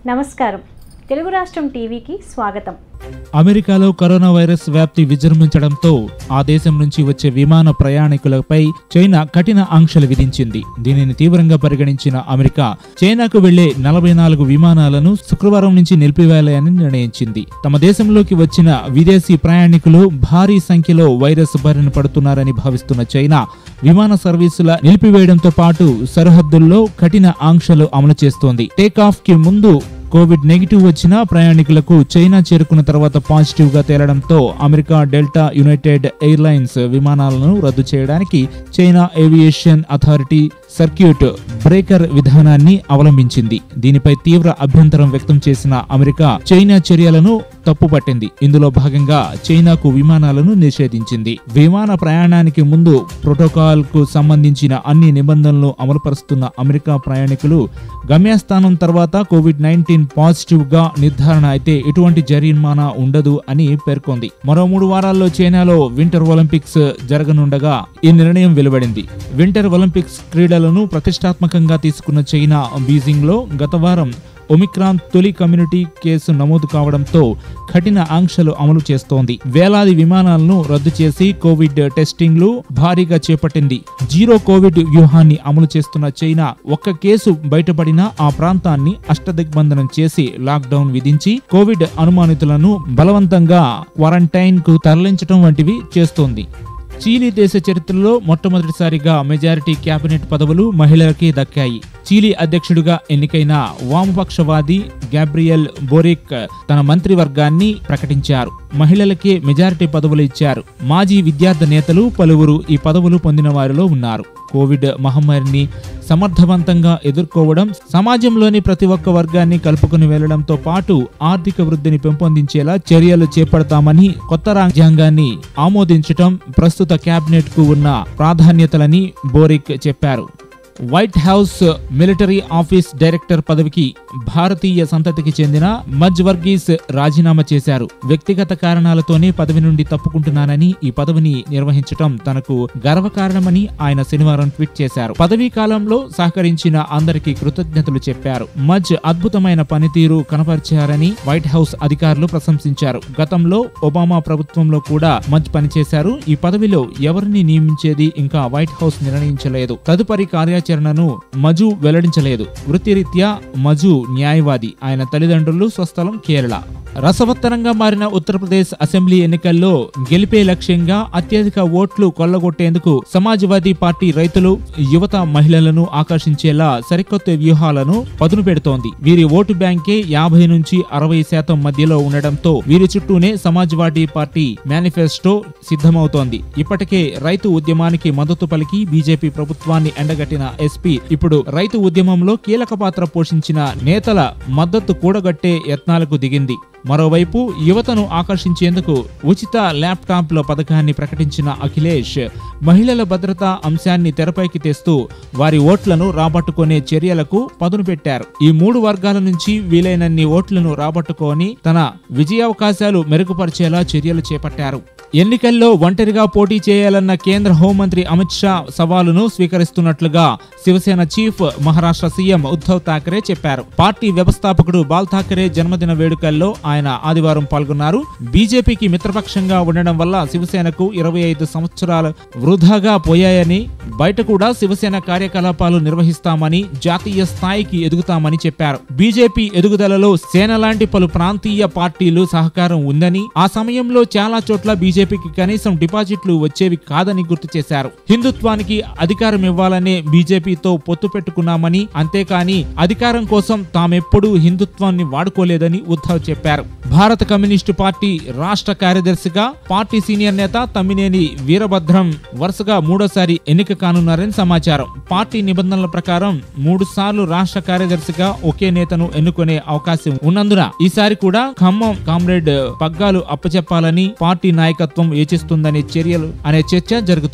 నమస్కారం తెలుగు రాష్ట్రం టీవీకి స్వాగతం అమెరికాలో కరోనా వైరస్ వ్యాప్తి విజృంభించడంతో ఆ దేశం నుంచి వచ్చే విమాన ప్రయాణికులపై చైనా కఠిన ఆంక్షలు విధించింది దీనిని తీవ్రంగా పరిగణించిన అమెరికా చైనాకు వెళ్లే నలభై నాలుగు విమానాలను శుక్రవారం నుంచి నిలిపివేయాలని నిర్ణయించింది తమ దేశంలోకి వచ్చిన విదేశీ ప్రయాణికులు భారీ సంఖ్యలో వైరస్ బారిన పడుతున్నారని భావిస్తున్న చైనా విమాన సర్వీసుల నిలిపివేయడంతో పాటు సరిహద్దుల్లో కఠిన ఆంక్షలు అమలు చేస్తోంది టేకాఫ్ కి ముందు కోవిడ్ నెగిటివ్ వచ్చిన ప్రయాణికులకు చైనా చేరుకున్న తర్వాత పాజిటివ్ గా తేలడంతో అమెరికా డెల్టా యునైటెడ్ ఎయిర్లైన్స్ విమానాలను రద్దు చేయడానికి China aviation authority circuit breaker విధానాన్ని అవలంబించింది దీనిపై తీవ్ర అభ్యంతరం వ్యక్తం చేసిన అమెరికా చైనా చర్యలను తప్పుపట్టింది ఇందులో భాగంగా చైనాకు విమానాలను నిషేధించింది విమాన ప్రయాణానికి ముందు ప్రోటోకాల్ కు సంబంధించిన అన్ని నిబంధనలు అమలుపరుస్తున్న అమెరికా ప్రయాణికులు గమ్యస్థానం తర్వాత కోవిడ్ నైన్టీన్ పాజిటివ్ గా నిర్ధారణ అయితే ఎటువంటి జరిమానా ఉండదు అని పేర్కొంది మరో మూడు వారాల్లో చైనాలో వింటర్ ఒలింపిక్స్ జరగనుండగా ఈ నిర్ణయం వెలువడింది వింటర్ ఒలింపిక్స్ క్రీడలను ప్రతిష్టాత్మకంగా తీసుకున్న చైనా బీజింగ్ లో గత వారం ఒమిక్రాన్ తొలి కమ్యూనిటీ కేసు నమోదు కావడంతో కఠిన ఆంక్షలు అమలు చేస్తోంది వేలాది విమానాలను రద్దు చేసి కోవిడ్ టెస్టింగ్లు భారీగా చేపట్టింది జీరో కోవిడ్ వ్యూహాన్ని అమలు చేస్తున్న చైనా ఒక్క కేసు బయటపడినా ఆ ప్రాంతాన్ని అష్టదిగ్బంధనం చేసి లాక్డౌన్ విధించి కోవిడ్ అనుమానితులను బలవంతంగా క్వారంటైన్ కు తరలించడం వంటివి చేస్తోంది చీలీ దేశ చరిత్రలో మొట్టమొదటిసారిగా మెజారిటీ కేబినెట్ పదవులు మహిళలకే దక్కాయి చీలీ అధ్యక్షుడిగా ఎన్నికైన వామపక్షవాది గ్యాబ్రియల్ బోరిక్ తన మంత్రివర్గాన్ని ప్రకటించారు మహిళలకే మెజారిటీ పదవులు ఇచ్చారు మాజీ విద్యార్థి నేతలు పలువురు ఈ పదవులు పొందిన వారిలో ఉన్నారు కోవిడ్ మహమ్మారిని సమర్థవంతంగా ఎదుర్కోవడం సమాజంలోని ప్రతి ఒక్క వర్గాన్ని కలుపుకుని వెళ్లడంతో పాటు ఆర్థిక వృద్ధిని పెంపొందించేలా చర్యలు చేపడతామని కొత్త రాజ్యాంగాన్ని ఆమోదించటం ప్రస్తుత కేబినెట్ కు ఉన్న ప్రాధాన్యతలని బోరిక్ చెప్పారు White House military office director పదవికి భారతీయ సంతతికి చెందిన మజ్ వర్గీస్ రాజీనామా చేశారు వ్యక్తిగత కారణాలతోనే పదవి నుండి తప్పుకుంటున్నానని ఈ పదవిని నిర్వహించటం తనకు గర్వకారణమని ఆయన శనివారం ట్వీట్ చేశారు పదవీ కాలంలో సహకరించిన అందరికీ కృతజ్ఞతలు చెప్పారు మజ్ అద్భుతమైన పనితీరు కనపరిచారని వైట్ హౌస్ అధికారులు ప్రశంసించారు గతంలో ఒబామా ప్రభుత్వంలో కూడా మజ్ పనిచేశారు ఈ పదవిలో ఎవరిని నియమించేది ఇంకా వైట్ హౌస్ నిర్ణయించలేదు తదుపరి కార్యాచరణను మజు వెల్లడించలేదు వృత్తిరీత్యా మజు న్యాయవాది ఆయన తల్లిదండ్రులు స్వస్థలం కేరళ రసవత్తరంగా మారిన ఉత్తరప్రదేశ్ అసెంబ్లీ ఎన్నికల్లో గెలిపే లక్ష్యంగా అత్యధిక ఓట్లు కొల్లగొట్టేందుకు సమాజ్వాదీ పార్టీ రైతులు యువత మహిళలను ఆకర్షించేలా సరికొత్త వ్యూహాలను పదును పెడుతోంది వీరి ఓటు బ్యాంకే యాభై నుంచి అరవై శాతం మధ్యలో ఉండడంతో వీరి చుట్టూనే సమాజ్వాదీ పార్టీ మేనిఫెస్టో సిద్ధమవుతోంది ఇప్పటికే రైతు ఉద్యమానికి మద్దతు పలికి బీజేపీ ప్రభుత్వాన్ని ఎండగట్టిన ఎస్పీ ఇప్పుడు రైతు ఉద్యమంలో కీలక పాత్ర పోషించిన నేతల మద్దతు కూడగట్టే యత్నాలకు దిగింది మరోవైపు యువతను ఆకర్షించేందుకు ఉచిత ల్యాప్టాప్ల పథకాన్ని ప్రకటించిన అఖిలేష్ మహిళల భద్రతా అంశాన్ని తెరపైకి తెస్తూ వారి ఓట్లను రాబట్టుకునే చర్యలకు పదును పెట్టారు ఈ మూడు వర్గాల నుంచి వీలైనన్ని ఓట్లను రాబట్టుకొని తన విజయావకాశాలు మెరుగుపరిచేలా చర్యలు చేపట్టారు ఎన్నికల్లో ఒంటరిగా పోటీ చేయాలన్న కేంద్ర హోంమంత్రి అమిత్ షా సవాలును స్వీకరిస్తున్నట్లుగా శివసేన చీఫ్ మహారాష్ట్ర సీఎం ఉద్ధవ్ ఠాకరే చెప్పారు పార్టీ వ్యవస్థాపకుడు బాల్ ఠాకరే జన్మదిన వేడుకల్లో ఆయన ఆదివారం పాల్గొన్నారు బీజేపీకి మిత్రపక్షంగా ఉండడం వల్ల శివసేనకు ఇరవై ఐదు సంవత్సరాలు వృధాగా పోయాయని బయట కూడా శివసేన కార్యకలాపాలు నిర్వహిస్తామని జాతీయ స్థాయికి ఎదుగుతామని చెప్పారు బీజేపీ ఎదుగుదలలో సేన లాంటి పలు ప్రాంతీయ పార్టీలు సహకారం ఉందని ఆ సమయంలో చాలా చోట్ల బీజేపీకి కనీసం డిపాజిట్లు వచ్చేవి కాదని గుర్తు చేశారు హిందుత్వానికి అధికారం ఇవ్వాలనే బీజేపీతో పొత్తు పెట్టుకున్నామని అంతేకాని అధికారం కోసం తామెప్పుడూ హిందుత్వాన్ని వాడుకోలేదని ఉద్ధవ్ చెప్పారు భారత కమ్యూనిస్టు పార్టీ రాష్ట్ర కార్యదర్శిగా పార్టీ సీనియర్ నేత తమ్మినేని వీరభద్రం వరుసగా మూడోసారి ఎన్నిక కానున్నారని సమాచారం పార్టీ నిబంధనల ప్రకారం మూడు సార్లు రాష్ట్ర కార్యదర్శిగా ఒకే నేతను ఎన్నుకునే అవకాశం ఉన్నందున ఈసారి కూడా ఖమ్మం కామ్రేడ్ పగ్గాలు అప్పచెప్పాలని పార్టీ నాయకత్వం యోచిస్తుందనే చర్యలు అనే చర్చ జరుగుతోంది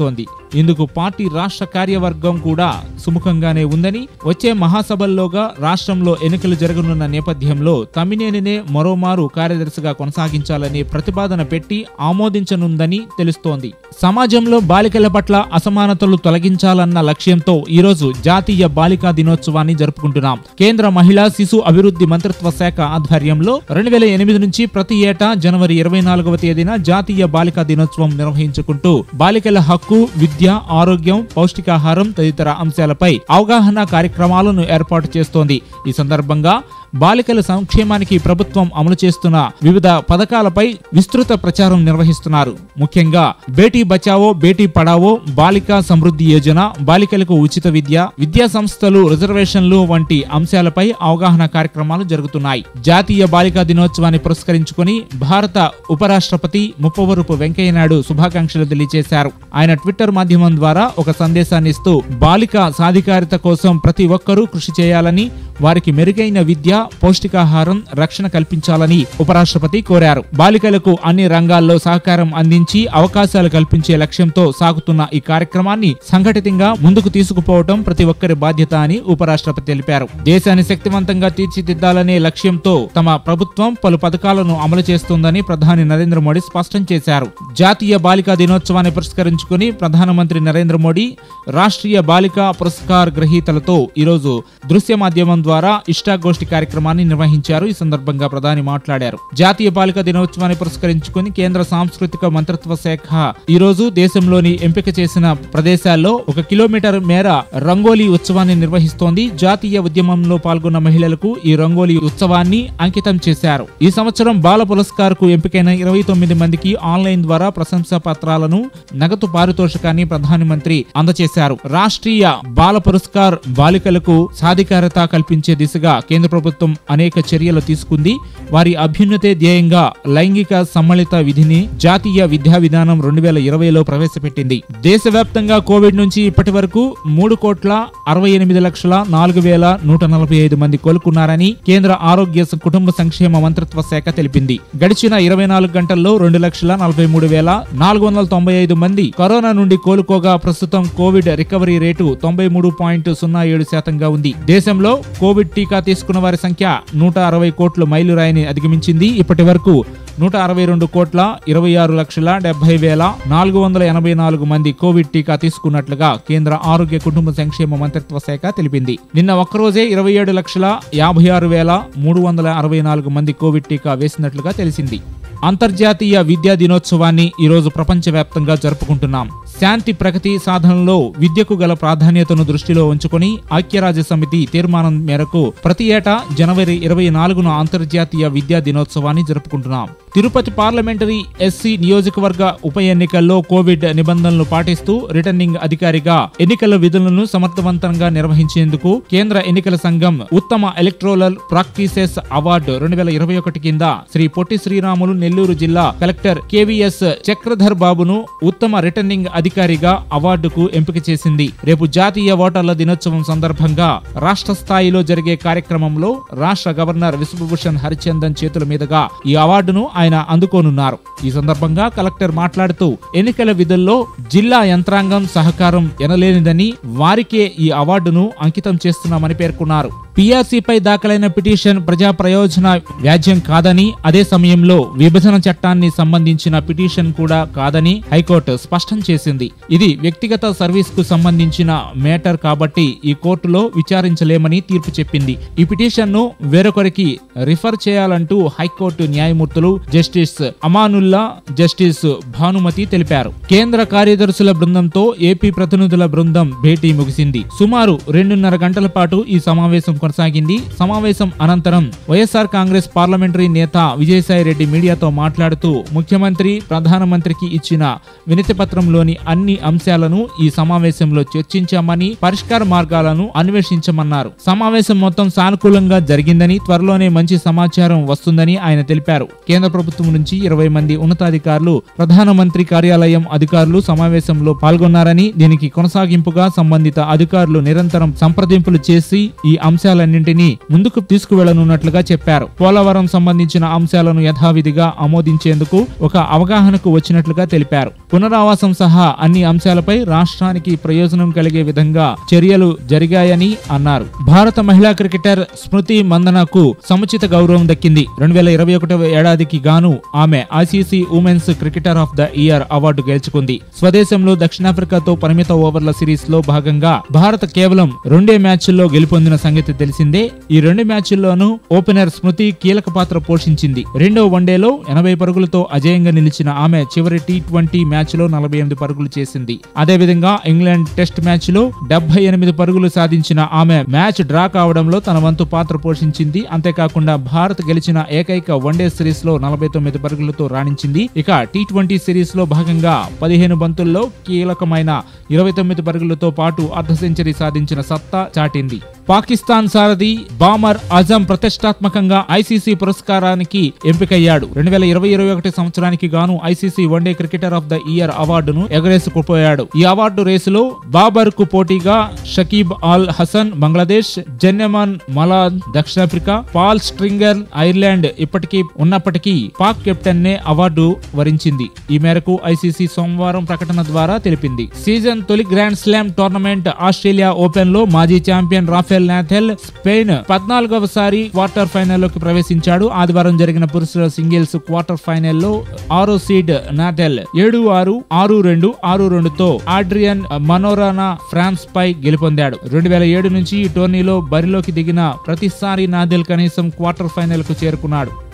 ఇందుకు పార్టీ రాష్ట్ర కార్యవర్గం కూడా సుముఖంగానే ఉందని వచ్చే మహాసభల్లోగా రాష్ట్రంలో ఎన్నికలు జరగనున్న నేపథ్యంలో తమ్మినేనినే మరోమారు కార్యదర్శిగా కొనసాగించాలని ప్రతిపాదన పెట్టి ఆమోదించనుందని తెలుస్తోంది సమాజంలో బాలికల పట్ల అసమానతలు తొలగించాలన్న లక్ష్యంతో ఈరోజు జాతీయ బాలికా దినోత్సవాన్ని జరుపుకుంటున్నాం కేంద్ర మహిళా శిశు అభివృద్ధి మంత్రిత్వ శాఖ ఆధ్వర్యంలో రెండు వేల ఎనిమిది నుంచి ప్రతి ఏటా జనవరి ఇరవై నాలుగవ తేదీన జాతీయ బాలికా దినోత్సవం నిర్వహించుకుంటూ బాలికల హక్కు విద్య ఆరోగ్యం పౌష్టికాహారం తదితర అంశాలపై అవగాహన కార్యక్రమాలను ఏర్పాటు చేస్తోంది ఈ సందర్భంగా బాలికల సంక్షేమానికి ప్రభుత్వం అమలు చేస్తున్న వివిధ పథకాలపై విస్తృత ప్రచారం నిర్వహిస్తున్నారు ముఖ్యంగా బేటీ బచావో బేటీ పడావో బాలికా సమృద్ధి యోజన బాలికలకు ఉచిత విద్య విద్యా సంస్థలు రిజర్వేషన్లు వంటి అంశాలపై అవగాహన కార్యక్రమాలు జరుగుతున్నాయి జాతీయ బాలికా దినోత్సవాన్ని పురస్కరించుకుని భారత ఉపరాష్ట్రపతి ముప్పవరపు వెంకయ్యనాయుడు శుభాకాంక్షలు తెలియజేశారు ఆయన ట్విట్టర్ మాధ్యమం ద్వారా ఒక సందేశాన్ని ఇస్తూ బాలిక సాధికారిత కోసం ప్రతి ఒక్కరూ కృషి చేయాలని వారికి మెరుగైన విద్య పౌష్టికాహారం రక్షణ కల్పించాలని ఉపరాష్ట్రపతి కోరారు బాలికలకు అన్ని రంగాల్లో సహకారం అందించి అవకాశాలు కల్పించే లక్ష్యంతో సాగుతున్న ఈ కార్యక్రమాన్ని సంఘటితంగా ముందుకు తీసుకుపోవడం ప్రతి ఒక్కరి బాధ్యత అని ఉపరాష్ట్రపతి తెలిపారు దేశాన్ని శక్తివంతంగా తీర్చిదిద్దాలనే లక్ష్యంతో తమ ప్రభుత్వం పలు పథకాలను అమలు చేస్తోందని ప్రధాని నరేంద్ర మోడీ స్పష్టం చేశారు జాతీయ బాలికా దినోత్సవాన్ని పురస్కరించుకుని ప్రధానమంత్రి నరేంద్ర మోడీ రాష్ట్రీయ బాలికా పురస్కార్ గ్రహీతలతో ఈరోజు దృశ్య మాధ్యమం ద్వారా ఇష్టాగోష్ఠి కార్యక్రమాన్ని నిర్వహించారు ఈ సందర్భంగా ప్రధాని మాట్లాడారు జాతీయ బాలికా దినోత్సవాన్ని పురస్కరించుకుని కేంద్ర సాంస్కృతిక మంత్రిత్వ శాఖ ఈ రోజు దేశంలోని ఎంపిక చేసిన ప్రదేశాల్లో ఒక కిలోమీటర్ మేర రంగోలీ ఉత్సవాన్ని నిర్వహిస్తోంది జాతీయ ఉద్యమంలో పాల్గొన్న మహిళలకు ఈ రంగోలీ ఉత్సవాన్ని అంకితం చేశారు ఈ సంవత్సరం బాల పురస్కార్ కు ఎంపికైన ఇరవై తొమ్మిది మందికి ఆన్లైన్ ద్వారా ప్రశంసా పత్రాలను నగదు పారితోషికాన్ని ప్రధానమంత్రి అందజేశారు రాష్ట్రీయ బాల పురస్కార్ బాలికలకు సాధికారత కల్పించే దిశగా కేంద్ర ప్రభుత్వం అనేక చర్యలు తీసుకుంది వారి అభ్యున్నతే ధ్యేయంగా లైంగిక సమ్మళిత విధిని జాతీయ విద్యా విధానం రెండు వేల ఇరవైలో ప్రవేశపెట్టింది దేశవ్యాప్తంగా కోవిడ్ నుంచి ఇప్పటి వరకు మూడు కోట్ల అరవై ఎనిమిది లక్షల నాలుగు వేల నూట నలభై ఐదు మంది కోలుకున్నారని కేంద్ర ఆరోగ్య స- కుటుంబ సంక్షేమ మంత్రిత్వ శాఖ తెలిపింది గడిచిన ఇరవై నాలుగు గంటల్లో రెండు లక్షల నలభై మూడు వేల నాలుగు వందల తొంభై ఐదు మంది కరోనా నుండి కోలుకోగా ప్రస్తుతం కోవిడ్ రికవరీ రేటు తొంభై మూడు పాయింట్ సున్నా ఏడు శాతంగా ఉంది దేశంలో కోవిడ్ టీకా తీసుకున్న వారి సంఖ్య నూట అరవై కోట్ల మైలురాయిని అధిగమించింది ఇప్పటి వరకు నూట అరవై రెండు కోట్ల ఇరవై ఆరు లక్షల డెబ్బై వేల నాలుగు వందల ఎనభై నాలుగు మంది కోవిడ్ టీకా తీసుకున్నట్లుగా కేంద్ర ఆరోగ్య కుటుంబ సంక్షేమ మంత్రిత్వ శాఖ తెలిపింది నిన్న ఒక్కరోజే ఇరవై ఏడు లక్షల యాభై ఆరు వేల మూడు వందల అరవై నాలుగు మంది కోవిడ్ టీకా వేసినట్లుగా తెలిసింది అంతర్జాతీయ విద్యా దినోత్సవాన్ని ఈరోజు ప్రపంచవ్యాప్తంగా జరుపుకుంటున్నాం శాంతి ప్రగతి సాధనలో విద్యకు గల ప్రాధాన్యతను దృష్టిలో ఉంచుకొని ఐక్యరాజ్య సమితి తీర్మానం మేరకు ప్రతి ఏటా జనవరి ఇరవై నాలుగున అంతర్జాతీయ విద్యా దినోత్సవాన్ని జరుపుకుంటున్నాం తిరుపతి పార్లమెంటరీ ఎస్సీ నియోజకవర్గ ఉప ఎన్నికల్లో కోవిడ్ నిబంధనలు పాటిస్తూ రిటర్నింగ్ అధికారిగా ఎన్నికల విధులను సమర్థవంతంగా నిర్వహించేందుకు కేంద్ర ఎన్నికల సంఘం ఉత్తమ ఎలక్ట్రోలల్ ప్రాక్టీసెస్ అవార్డు రెండు వేల ఇరవై ఒకటి కింద శ్రీ పొట్టి శ్రీరాములు నెల్లూరు జిల్లా కలెక్టర్ కేవీఎస్ చక్రధర్ బాబును ఉత్తమ రిటర్నింగ్ అధికారిగా అవార్డుకు ఎంపిక చేసింది రేపు జాతీయ ఓటర్ల దినోత్సవం సందర్భంగా రాష్ట్ర స్థాయిలో జరిగే కార్యక్రమంలో రాష్ట్ర గవర్నర్ విశ్వభూషణ్ హరిచందన్ చేతుల మీదుగా ఈ అవార్డును ఆయన అందుకోనున్నారు ఈ సందర్భంగా కలెక్టర్ మాట్లాడుతూ ఎన్నికల విధుల్లో జిల్లా యంత్రాంగం సహకారం ఎనలేనిదని వారికే ఈ అవార్డును అంకితం చేస్తున్నామని పేర్కొన్నారు పీఆర్సీపై దాఖలైన పిటిషన్ ప్రజా ప్రయోజన వ్యాజ్యం కాదని అదే సమయంలో విభజన చట్టాన్ని సంబంధించిన పిటిషన్ కూడా కాదని హైకోర్టు స్పష్టం చేసింది ఇది వ్యక్తిగత సర్వీస్ కు సంబంధించిన మేటర్ కాబట్టి ఈ కోర్టులో విచారించలేమని తీర్పు చెప్పింది ఈ పిటిషన్ ను వేరొకరికి రిఫర్ చేయాలంటూ హైకోర్టు న్యాయమూర్తులు జస్టిస్ అమానుల్లా జస్టిస్ భానుమతి తెలిపారు కేంద్ర కార్యదర్శుల బృందంతో ఏపీ ప్రతినిధుల బృందం భేటీ ముగిసింది సుమారు రెండున్నర గంటల పాటు ఈ సమావేశం కొనసాగింది సమావేశం అనంతరం వైఎస్ఆర్ కాంగ్రెస్ పార్లమెంటరీ నేత విజయసాయి రెడ్డి మీడియాతో మాట్లాడుతూ ముఖ్యమంత్రి ప్రధానమంత్రికి ఇచ్చిన వినతి పత్రంలోని అన్ని అంశాలను ఈ సమావేశంలో చర్చించామని పరిష్కార మార్గాలను అన్వేషించమన్నారు సమావేశం మొత్తం సానుకూలంగా జరిగిందని త్వరలోనే మంచి సమాచారం వస్తుందని ఆయన తెలిపారు కేంద్ర ప్రభుత్వం నుంచి ఇరవై మంది ఉన్నతాధికారులు ప్రధానమంత్రి కార్యాలయం అధికారులు సమావేశంలో పాల్గొన్నారని దీనికి కొనసాగింపుగా సంబంధిత అధికారులు నిరంతరం సంప్రదింపులు చేసి ఈ అంశాల అంశాలన్నింటినీ ముందుకు తీసుకువెళ్లనున్నట్లుగా చెప్పారు పోలవరం సంబంధించిన అంశాలను యథావిధిగా ఆమోదించేందుకు ఒక అవగాహనకు వచ్చినట్లుగా తెలిపారు పునరావాసం సహా అన్ని అంశాలపై రాష్ట్రానికి ప్రయోజనం కలిగే విధంగా చర్యలు జరిగాయని అన్నారు భారత మహిళా క్రికెటర్ స్మృతి మందనకు సముచిత గౌరవం దక్కింది రెండు వేల ఇరవై ఒకటవ ఏడాదికి గాను ఆమె ICC women's cricketer of the year award గెలుచుకుంది స్వదేశంలో దక్షిణాఫ్రికాతో పరిమిత ఓవర్ల సిరీస్ లో భాగంగా భారత్ కేవలం రెండే మ్యాచ్ల్లో గెలుపొందిన సంగతి తెలిసిందే ఈ రెండు మ్యాచ్ల్లోనూ ఓపెనర్ స్మృతి కీలక పాత్ర పోషించింది రెండో వన్డేలో ఎనభై పరుగులతో అజేయంగా నిలిచిన ఆమె చివరి టీ ట్వంటీ మ్యాచ్ లో నలభై ఎనిమిది పరుగులు చేసింది అదేవిధంగా ఇంగ్లాండ్ టెస్ట్ మ్యాచ్ లో డెబ్బై ఎనిమిది పరుగులు సాధించిన ఆమె మ్యాచ్ డ్రా కావడంలో తన వంతు పాత్ర పోషించింది అంతేకాకుండా భారత్ గెలిచిన ఏకైక వన్డే సిరీస్ లో నలభై తొమ్మిది పరుగులతో రాణించింది ఇక టీ ట్వంటీ సిరీస్ లో భాగంగా పదిహేను బంతుల్లో కీలకమైన ఇరవై తొమ్మిది పరుగులతో పాటు అర్ధ సెంచరీ సాధించిన సత్తా చాటింది పాకిస్తాన్ సారథి బామర్ అజం ప్రతిష్టాత్మకంగా ఐసీసీ పురస్కారానికి ఎంపికయ్యాడు రెండు వేల ఇరవై ఇరవై ఒకటి సంవత్సరానికి గాను ICC one day cricketer of the year అవార్డును ఎగరేసుకుపోయాడు ఈ అవార్డు రేసులో బాబర్ కు పోటీగా షకీబ్ అల్ హసన్ బంగ్లాదేశ్ జెన్నెమన్ మలాన్ దక్షిణాఫ్రికా పాల్ స్ట్రింగర్ ఐర్లాండ్ ఇప్పటికీ ఉన్నప్పటికీ పాక్ కెప్టెన్ నే అవార్డు వరించింది ఈ మేరకు ఐసీసీ సోమవారం ప్రకటన ద్వారా తెలిపింది సీజన్ తొలి grand slam tournament Australia Open లో మాజీ ఛాంపియన్ రాఫెల్ నాథెల్ స్పెయిన్ పద్నాలుగవ సారి క్వార్టర్ ఫైనల్ లోకి ప్రవేశించాడు ఆదివారం జరిగిన పురుషుల సింగిల్స్ క్వార్టర్ ఫైనల్ లో ఆరో సీడ్ నాథెల్ ఏడు ఆరు ఆరు రెండు ఆరు రెండుతో ఆడ్రియన్ మనోరానా ఫ్రాన్స్ పై గెలుపొందాడు రెండు వేల ఏడు నుంచి ఈ టోర్నీలో బరిలోకి దిగిన ప్రతిసారి నాదెల్ కనీసం క్వార్టర్ ఫైనల్ కు చేరుకున్నాడు